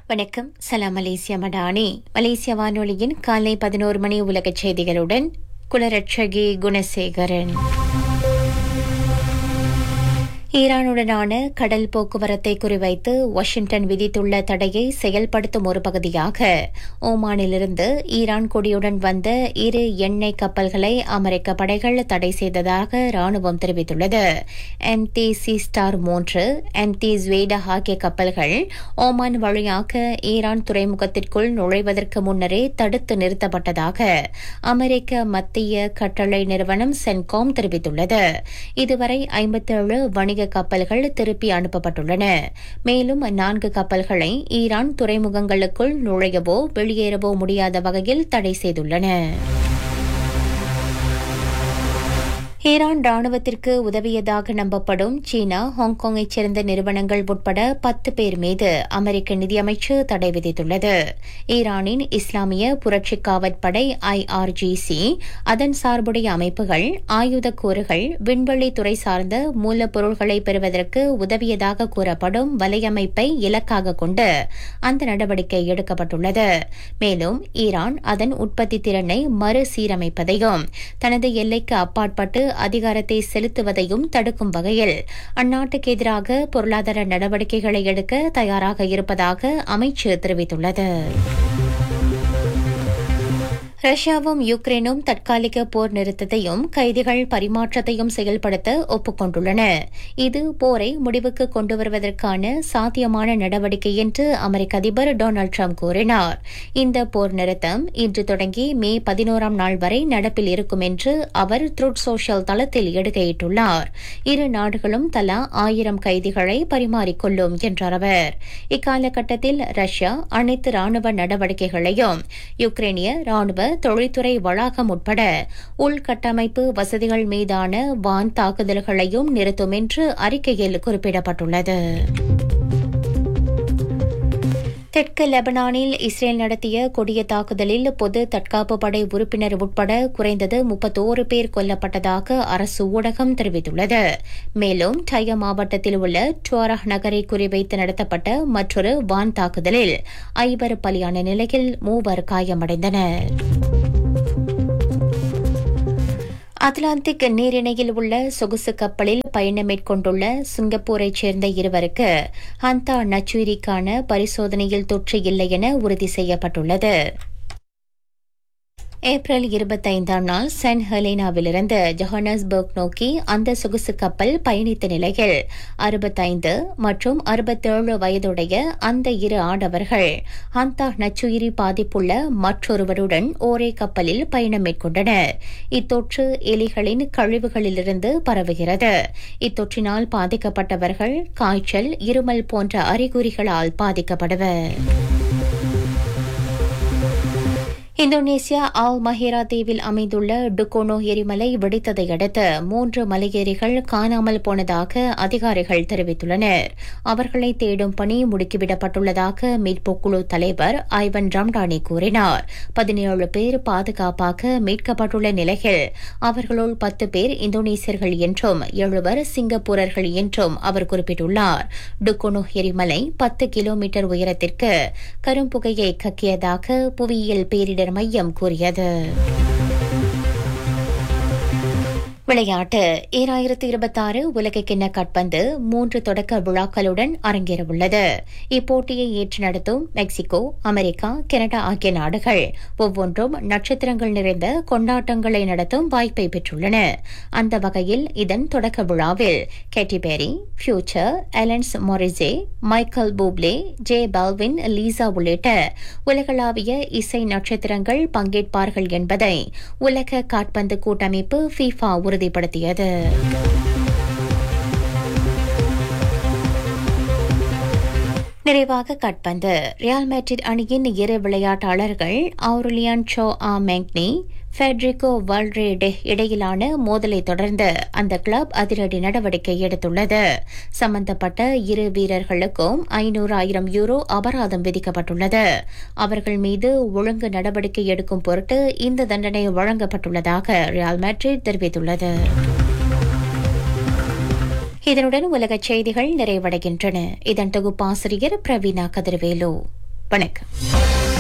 வணக்கம் சலாம் மலேசியா மடானி மலேசிய வானொலியின் காலை பதினோரு மணி உலகச் செய்திகளுடன் குலரட்சகி குணசேகரன் ஈரானுடனான கடல் போக்குவரத்தை குறிவைத்து வாஷிங்டன் விதித்துள்ள தடையை செயல்படுத்தும் ஒரு பகுதியாக ஓமானிலிருந்து ஈரான் கொடியுடன் வந்த இரு எண்ணெய் கப்பல்களை அமெரிக்க படைகள் தடை செய்ததாக ராணுவம் தெரிவித்துள்ளது எம்டி சி ஸ்டார் மூன்று எம்டி ஸ்வேடா ஆகிய கப்பல்கள் ஓமான் வழியாக ஈரான் துறைமுகத்திற்குள் நுழைவதற்கு முன்னரே தடுத்து நிறுத்தப்பட்டதாக அமெரிக்க மத்திய கட்டளை நிறுவனம் சென்காம் தெரிவித்துள்ளது இதுவரை ஐம்பத்தேழு வணிக கப்பல்கள் திருப்பி அனுப்பப்பட்டுள்ளன மேலும் நான்கு கப்பல்களை ஈரான் துறைமுகங்களுக்குள் நுழையவோ வெளியேறவோ முடியாத வகையில் தடை செய்துள்ளன ஈரான் ராணுவத்திற்கு உதவியதாக நம்பப்படும் சீனா ஹாங்காங்கைச் சேர்ந்த நிறுவனங்கள் உட்பட பத்து பேர் மீது அமெரிக்க நிதியமைச்சு தடை விதித்துள்ளது ஈரானின் இஸ்லாமிய புரட்சி காவற்படை ஐஆர்ஜிசி அதன் சார்புடைய அமைப்புகள் ஆயுத கூறுகள் விண்வெளி துறை சார்ந்த மூலப்பொருள்களை பெறுவதற்கு உதவியதாக கூறப்படும் வலையமைப்பை இலக்காக கொண்டு அந்த நடவடிக்கை எடுக்கப்பட்டுள்ளது மேலும் ஈரான் அதன் உற்பத்தி திறனை மறுசீரமைப்பதையும் தனது எல்லைக்கு அப்பாற்பட்டு அதிகாரத்தை செலுத்துவதையும் தடுக்கும் வகையில் அந்நாட்டுக்கு எதிராக பொருளாதார நடவடிக்கைகளை எடுக்க தயாராக இருப்பதாக அமைச்சு தெரிவித்துள்ளது ரஷ்யாவும் யுக்ரைனும் தற்காலிக போர் நிறுத்தத்தையும் கைதிகள் பரிமாற்றத்தையும் செயல்படுத்த ஒப்புக்கொண்டுள்ளன இது போரை முடிவுக்கு கொண்டு வருவதற்கான சாத்தியமான நடவடிக்கை என்று அமெரிக்க அதிபர் டொனால்டு ட்ரம்ப் கூறினார் இந்த போர் நிறுத்தம் இன்று தொடங்கி மே பதினோராம் நாள் வரை நடப்பில் இருக்கும் என்று அவர் த்ருட் சோஷியல் தளத்தில் எடுக்கையிட்டுள்ளார் இரு நாடுகளும் தலா ஆயிரம் கைதிகளை பரிமாறிக்கொள்ளும் என்றார் அவர் இக்காலகட்டத்தில் ரஷ்யா அனைத்து ராணுவ நடவடிக்கைகளையும் யுக்ரைனிய ராணுவ தொழில்துறை வளாகம் உட்பட உள்கட்டமைப்பு வசதிகள் மீதான வான் தாக்குதல்களையும் நிறுத்தும் என்று அறிக்கையில் குறிப்பிடப்பட்டுள்ளது தெற்கு லெபனானில் இஸ்ரேல் நடத்திய கொடிய தாக்குதலில் பொது தற்காப்பு படை உறுப்பினர் உட்பட குறைந்தது முப்பத்தோரு பேர் கொல்லப்பட்டதாக அரசு ஊடகம் தெரிவித்துள்ளது மேலும் டய மாவட்டத்தில் உள்ள டுவாரஹ் நகரை குறிவைத்து நடத்தப்பட்ட மற்றொரு வான் தாக்குதலில் ஐவர் பலியான நிலையில் மூவர் காயமடைந்தனர் அட்லாந்திக் நீரிணையில் உள்ள சொகுசு கப்பலில் பயணம் மேற்கொண்டுள்ள சிங்கப்பூரைச் சேர்ந்த இருவருக்கு ஹந்தா நச்சுயிரிக்கான பரிசோதனையில் தொற்று இல்லை என உறுதி செய்யப்பட்டுள்ளது ஏப்ரல் இருபத்தைந்தாம் நாள் சென்ட் ஹெலேனாவிலிருந்து ஜொஹனஸ்பர்க் நோக்கி அந்த சொகுசு கப்பல் பயணித்த நிலையில் அறுபத்தைந்து மற்றும் அறுபத்தேழு வயதுடைய அந்த இரு ஆடவர்கள் ஹந்தா நச்சுயிரி பாதிப்புள்ள மற்றொருவருடன் ஒரே கப்பலில் பயணம் மேற்கொண்டனர் இத்தொற்று எலிகளின் கழிவுகளிலிருந்து பரவுகிறது இத்தொற்றினால் பாதிக்கப்பட்டவர்கள் காய்ச்சல் இருமல் போன்ற அறிகுறிகளால் பாதிக்கப்படுவர் இந்தோனேசியா ஆல் மஹேரா தீவில் அமைந்துள்ள டுகோனோ எரிமலை வெடித்ததை அடுத்து மூன்று மலையேறிகள் காணாமல் போனதாக அதிகாரிகள் தெரிவித்துள்ளனர் அவர்களை தேடும் பணி முடுக்கிவிடப்பட்டுள்ளதாக மீட்புக் குழு தலைவர் ஐவன் ராம்டானி கூறினார் பதினேழு பேர் பாதுகாப்பாக மீட்கப்பட்டுள்ள நிலையில் அவர்களுள் பத்து பேர் இந்தோனேசியர்கள் என்றும் எழுவர் சிங்கப்பூரர்கள் என்றும் அவர் குறிப்பிட்டுள்ளார் டுகோனோ எரிமலை பத்து கிலோமீட்டர் உயரத்திற்கு கரும்புகையை கக்கியதாக புவியியல் பேரிடர் மையம் கூறியது விளையாட்டு ஈராயிரத்தி இருபத்தாறு உலகக்கிண்ண காட்பந்து மூன்று தொடக்க விழாக்களுடன் அரங்கேறவுள்ளது இப்போட்டியை ஏற்று நடத்தும் மெக்சிகோ அமெரிக்கா கனடா ஆகிய நாடுகள் ஒவ்வொன்றும் நட்சத்திரங்கள் நிறைந்த கொண்டாட்டங்களை நடத்தும் வாய்ப்பை பெற்றுள்ளன அந்த வகையில் இதன் தொடக்க விழாவில் கேட்டி பெரி ஃபியூச்சர் எலன்ஸ் Morrissey Michael Buble J Balvin Lisa உள்ளிட்ட உலகளாவிய இசை நட்சத்திரங்கள் பங்கேற்பார்கள் என்பதை உலக காட்பந்து கூட்டமைப்பு ஃபீஃபா உறுதிப்படுத்தியது நிறைவாக கட்பந்து ரியால் மேட்ரிட் அணியின் இரு விளையாட்டாளர்கள் ஆவுரலியான் சோ ஆ மெங்னி ஃபெட்ரிகோ வல்ரேடே இடையிலான மோதலை தொடர்ந்து அந்த கிளப் அதிரடி நடவடிக்கை எடுத்துள்ளது சம்பந்தப்பட்ட இரு வீரர்களுக்கும் ஐநூறு ஆயிரம் யூரோ அபராதம் விதிக்கப்பட்டுள்ளது அவர்கள் மீது ஒழுங்கு நடவடிக்கை எடுக்கும் பொருட்டு இந்த தண்டனை வழங்கப்பட்டுள்ளதாக ரியால் மேட்ரிட் தெரிவித்துள்ளது இதனுடன் உலகச் செய்திகள் நிறைவடைகின்றன இதன் தொகுப்பாசிரியர் பிரவீனா கதிர்வேலு வணக்கம்